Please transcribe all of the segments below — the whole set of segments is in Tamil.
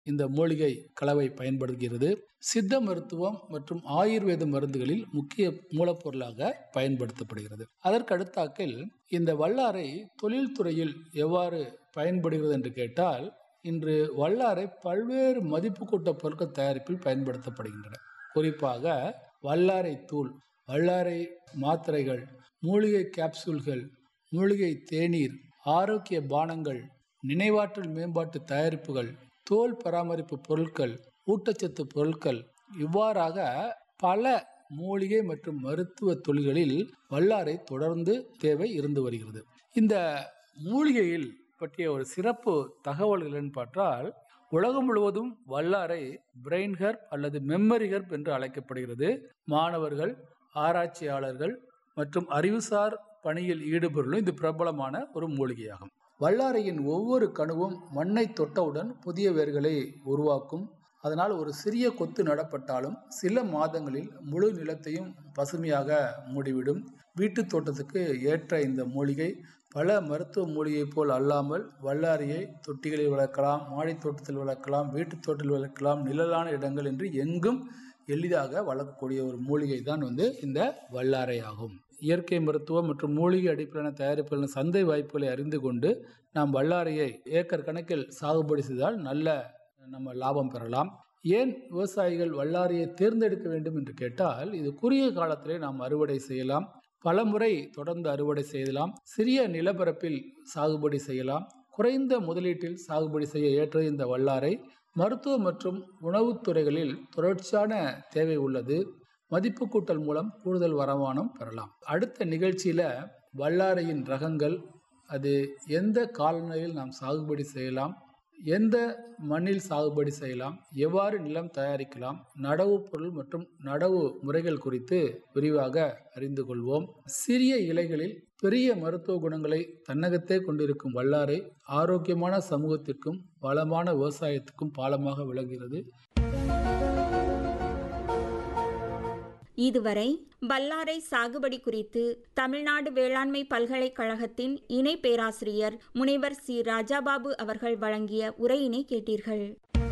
இந்த மூலிகை கலவை பயன்படுகிறது சித்த மருத்துவம் மற்றும் ஆயுர்வேத மருந்துகளில் முக்கிய மூலப்பொருளாக பயன்படுத்தப்படுகிறது அதற்கு அடுத்தாக்கில் இந்த வல்லாரை தொழில்துறையில் எவ்வாறு பயன்படுகிறது என்று கேட்டால் இன்று வல்லாரை பல்வேறு மதிப்பு கூட்ட பொருட்கள் தயாரிப்பில் பயன்படுத்தப்படுகின்றன குறிப்பாக வல்லாரை தூள் வல்லாரை மாத்திரைகள் மூலிகை கேப்சூல்கள் மூலிகை தேநீர் ஆரோக்கிய பானங்கள் நினைவாற்றல் மேம்பாட்டு தயாரிப்புகள் தோல் பராமரிப்பு பொருட்கள் ஊட்டச்சத்து பொருட்கள் இவ்வாறாக பல மூலிகை மற்றும் மருத்துவ தொழில்களில் வல்லாரை தொடர்ந்து தேவை இருந்து வருகிறது இந்த மூலிகையில் பற்றிய ஒரு சிறப்பு தகவல்கள் என்று பார்த்தால் உலகம் முழுவதும் வல்லாரை பிரெயின் ஹெர்ப் அல்லது மெம்மரி ஹெர்ப் என்று அழைக்கப்படுகிறது மாணவர்கள் ஆராய்ச்சியாளர்கள் மற்றும் அறிவுசார் பணியில் ஈடுபடுவதும் இது பிரபலமான ஒரு மூலிகையாகும் வல்லாரையின் ஒவ்வொரு கணுவும் மண்ணை தொட்டவுடன் புதிய வேர்களை உருவாக்கும் அதனால் ஒரு சிறிய கொத்து நடப்பட்டாலும் சில மாதங்களில் முழு நிலத்தையும் பசுமையாக மூடிவிடும் வீட்டு தோட்டத்துக்கு ஏற்ற இந்த மூலிகை பல மருத்துவ மூலிகை போல் அல்லாமல் வல்லாரியை தொட்டிகளில் வளர்க்கலாம் மாடி தோட்டத்தில் வளர்க்கலாம் வீட்டு தோட்டத்தில் வளர்க்கலாம் நிழலான இடங்கள் என்று எங்கும் எளிதாக வளர்க்கக்கூடிய ஒரு மூலிகை தான் வந்து இந்த வல்லாரை ஆகும் இயற்கை மருத்துவம் மற்றும் மூலிகை அடிப்படையிலான தயாரிப்புகளின் சந்தை வாய்ப்புகளை அறிந்து கொண்டு நாம் வல்லாரையை ஏக்கர் கணக்கில் சாகுபடி செய்தால் நல்ல நம்ம லாபம் பெறலாம் ஏன் விவசாயிகள் வல்லாரையை தேர்ந்தெடுக்க வேண்டும் என்று கேட்டால் இது குறுகிய காலத்திலே நாம் அறுவடை செய்யலாம் பல முறை தொடர்ந்து அறுவடை செய்யலாம் சிறிய நிலப்பரப்பில் சாகுபடி செய்யலாம் குறைந்த முதலீட்டில் சாகுபடி செய்ய ஏற்றது இந்த வல்லாரை மருத்துவ மற்றும் உணவுத் துறைகளில் தொடர்ச்சியான தேவை உள்ளது மதிப்பு கூட்டல் மூலம் கூடுதல் வருமானம் பெறலாம் அடுத்த நிகழ்ச்சியில் வல்லாரையின் ரகங்கள் அது எந்த காலநிலையில் நாம் சாகுபடி செய்யலாம் எந்த மண்ணில் சாகுபடி செய்யலாம் எவ்வாறு நிலம் தயாரிக்கலாம் நடவு பொருள் மற்றும் நடவு முறைகள் குறித்து விரிவாக அறிந்து கொள்வோம் சிறிய இலைகளில் பெரிய மருத்துவ குணங்களை தன்னகத்தே கொண்டிருக்கும் வல்லாரை ஆரோக்கியமான சமூகத்திற்கும் வளமான விவசாயத்துக்கும் பாலமாக விளங்குகிறது இதுவரை வல்லாரை சாகுபடி குறித்து தமிழ்நாடு வேளாண்மை பல்கலைக்கழகத்தின் இணை பேராசிரியர் முனைவர் சி ராஜாபாபு அவர்கள் வழங்கிய உரையினை கேட்டீர்கள்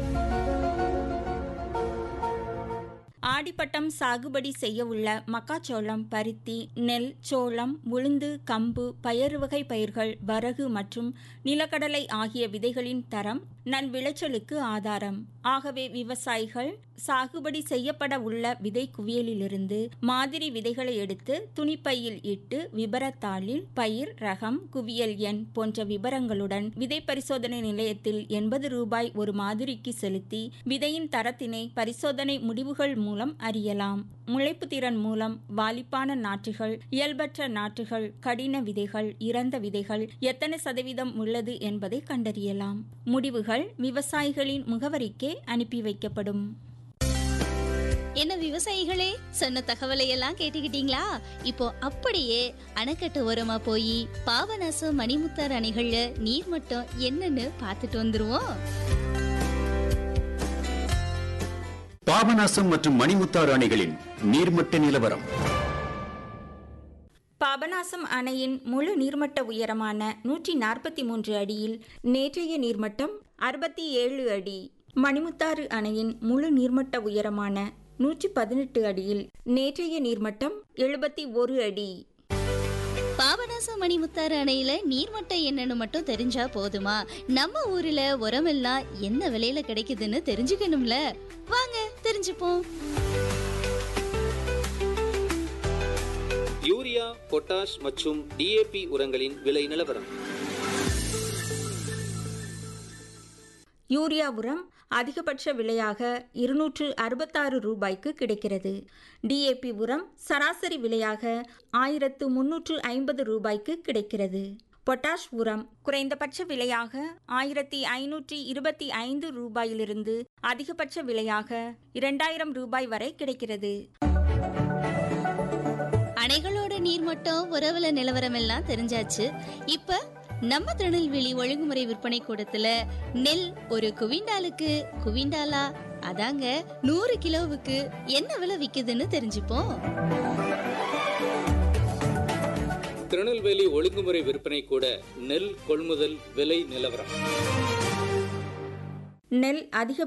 ஆடிப்பட்டம் சாகுபடி செய்ய உள்ள மக்காச்சோளம் பருத்தி நெல் சோளம் உளுந்து கம்பு பயறு வகை பயிர்கள் வரகு மற்றும் நிலக்கடலை ஆகிய விதைகளின் தரம் நன் விளைச்சலுக்கு ஆதாரம் ஆகவே விவசாயிகள் சாகுபடி செய்யப்பட உள்ள விதை குவியலிலிருந்து மாதிரி விதைகளை எடுத்து துணிப்பையில் இட்டு விபரத்தாளில் பயிர் ரகம் குவியல் எண் போன்ற விவரங்களுடன் விதை பரிசோதனை நிலையத்தில் எண்பது ரூபாய் ஒரு மாதிரிக்கு செலுத்தி விதையின் தரத்தினை பரிசோதனை முடிவுகள் மூலம் அறியலாம் முளைப்பு திறன் மூலம் வாலிப்பான நாற்றுகள் இயல்பற்ற நாற்றுகள் கடின விதைகள் இறந்த விதைகள் எத்தனை சதவீதம் உள்ளது என்பதை கண்டறியலாம் முடிவுகள் விவசாயிகளின் முகவரிக்கே அனுப்பி வைக்கப்படும் என்ன விவசாயிகளே சொன்ன தகவலை எல்லாம் கேட்டுக்கிட்டீங்களா இப்போ அப்படியே அணைக்கட்டு ஓரமா போய் பாபநாசம் மணிமுத்தார் அணைகள்ல நீர் மட்டம் என்னன்னு பார்த்துட்டு வந்துருவோம் பாபநாசம் மற்றும் மணிமுத்தாறு அணைகளின் நீர்மட்ட நிலவரம் பாபநாசம் அணையின் முழு நீர்மட்ட உயரமான நூற்றி நாற்பத்தி மூன்று அடியில் நேற்றைய நீர்மட்டம் அறுபத்தி ஏழு அடி மணிமுத்தாறு அணையின் முழு நீர்மட்ட உயரமான நூற்றி பதினெட்டு அடியில் நேற்றைய நீர்மட்டம் எழுபத்தி ஒரு அடி பாபநாசம் மணிமுத்தாறு அணையில நீர்மட்டம் என்னன்னு மட்டும் தெரிஞ்சா போதுமா நம்ம ஊர்ல உரமெல்லாம் என்ன விலையில கிடைக்குதுன்னு தெரிஞ்சுக்கணும்ல வாங்க தெரிஞ்சுப்போம் யூரியா பொட்டாஷ் மற்றும் டிஏபி உரங்களின் விலை நிலவரம் யூரியா உரம் அதிகபட்ச விலையாக இருநூற்று அறுபத்தாறு ரூபாய்க்கு கிடைக்கிறது டிஏபி உரம் சராசரி விலையாக ஆயிரத்து முன்னூற்று ஐம்பது ரூபாய்க்கு கிடைக்கிறது பொட்டாஷ் உரம் குறைந்தபட்ச விலையாக ஆயிரத்தி ஐநூற்றி இருபத்தி ஐந்து ரூபாயிலிருந்து அதிகபட்ச விலையாக இரண்டாயிரம் ரூபாய் வரை கிடைக்கிறது அணைகளோட நீர்மட்டம் உறவுல நிலவரம் எல்லாம் தெரிஞ்சாச்சு இப்ப நம்ம திருநெல்வேலி ஒழுங்குமுறை விற்பனை கூடத்துல நெல் ஒரு குவிண்டாலுக்கு குவிண்டாலா அதாங்க நூறு கிலோவுக்கு என்ன விலை விக்குதுன்னு தெரிஞ்சுப்போம் திருநெல்வேலி ஒழுங்குமுறை விற்பனை கூட நெல் கொள்முதல் விலை நிலவரம் நெல் அதிக